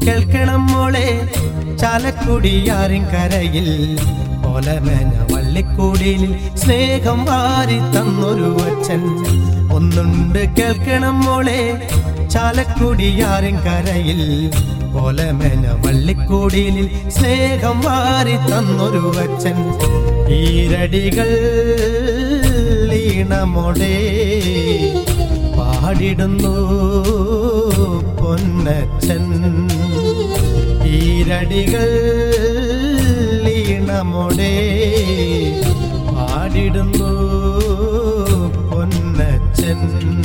കേൾക്കണം മോളെ ചാലക്കുടിയാറിൻ കരയിൽ ഓലമേന വള്ളിക്കൂടിയിൽ സ്നേഹം വാരി തന്നൊരു അച്ഛൻ ഒന്നുണ്ട് കേൾക്കണം മോളെ ചാലക്കുടിയാറിൻ കരയിൽ ഓലമേന വള്ളിക്കൂടിയിൽ സ്നേഹം വാരി തന്നൊരു അച്ഛൻ ഈരടികൾ ഈണമോടെ പാടിടുന്നു പൊന്നച്ചൻ ഈരടികൾ ഈണമോടെ പാടിടുന്നു പൊന്നച്ചൻ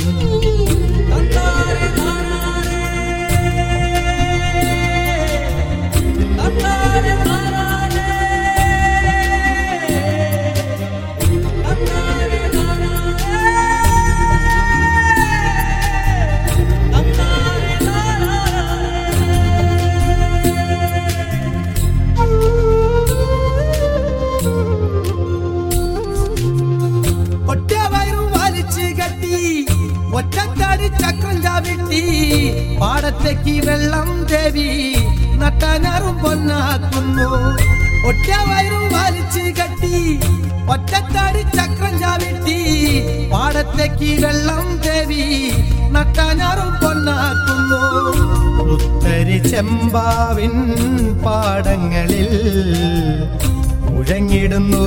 ഒറ്റ വയറും വലിച്ചു കെട്ടി ഒറ്റക്കാടി ചക്രം ചാവിട്ടി പാടത്തേക്ക് വെള്ളം ദേവി നട്ടനാറും പൊന്നാക്കുന്നു ഒറ്റ വയറും വലിച്ചു കെട്ടി ഒറ്റക്കാടി ചക്രം ചാവിട്ടി പാടത്തേക്ക് വെള്ളം ദേവി നട്ടനാറും പൊന്നാക്കുന്നു ഉത്തരി ചെമ്പാവിൻ പാടങ്ങളിൽ മുഴങ്ങിടുന്നു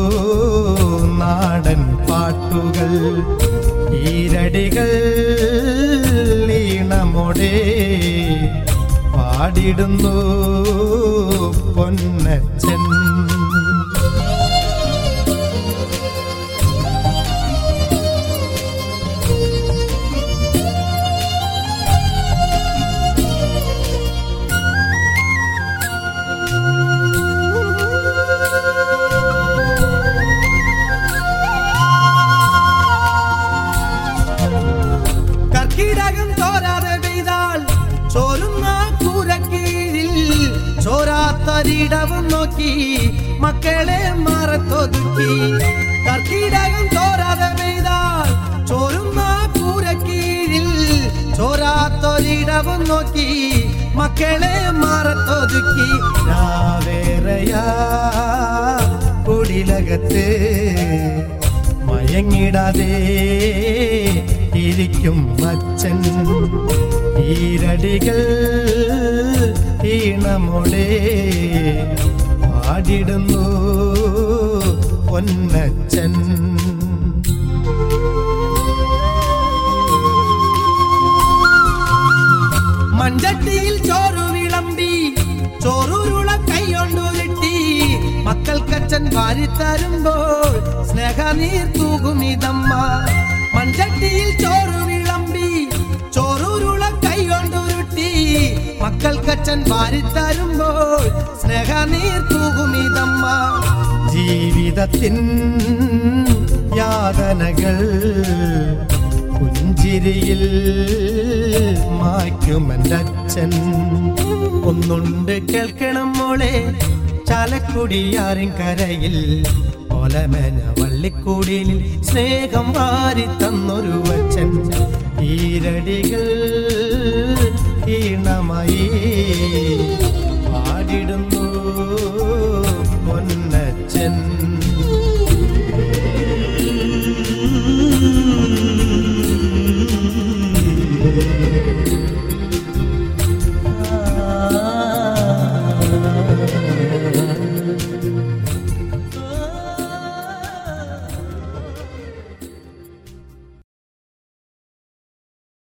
നാടൻ പാട്ടുകൾ ഈരടികൾ ഈണമോടെ പാടിടുന്നു പൊന്നച്ചൻ കർക്കിടകം തോരാതെ പെയ്താൽ ചോരുന്ന കൂരക്കീഴിൽ ചോരാത്തരിടവും നോക്കി മക്കളെ മറത്തൊതുക്കി കർക്കിടകം തോരാതെ പെയ്താൽ ചോരുന്ന കൂരക്കീഴിൽ ചോരാത്തൊരിടവും നോക്കി മക്കളെ മറത്തൊതുക്കി രാവേറയാ കുടിലകത്ത് മയങ്ങിടാതെ ഇരിക്കും അച്ഛൻ ഈരടികൾ ഈണമോടെ പാടിടുന്നു പൊന്നച്ചൻ മഞ്ചട്ടിയിൽ ചോറ് വിളമ്പി ചോറുരുള കൈകൊണ്ടുരുട്ടി മക്കൾക്കച്ഛൻ വാരി തരുമ്പോൾ സ്നേഹനീർ തൂകുമിതമ്മ മഞ്ചട്ടിയിൽ ചോറ് വിളമ്പി ചോറുരുള കൈകൊണ്ടുരുട്ടി മക്കൾക്കച്ഛൻ വാരി തരുമ്പോൾ സ്നേഹനീർ തൂകുമിതമ്മ ജീവിതത്തിൻ യാതനകൾ പുഞ്ചിരിയിൽ മായ്ക്കുമെൻ്റെ അച്ഛൻ ഒന്നുണ്ട് കേൾക്കണം മോളെ ചാലക്കുടിയാറിൻ കരയിൽ ഓലമേന വള്ളിക്കൂടിയിൽ സ്നേഹം വാരി തന്നൊരു അച്ഛൻ ഈരടികൾ ഈണമായി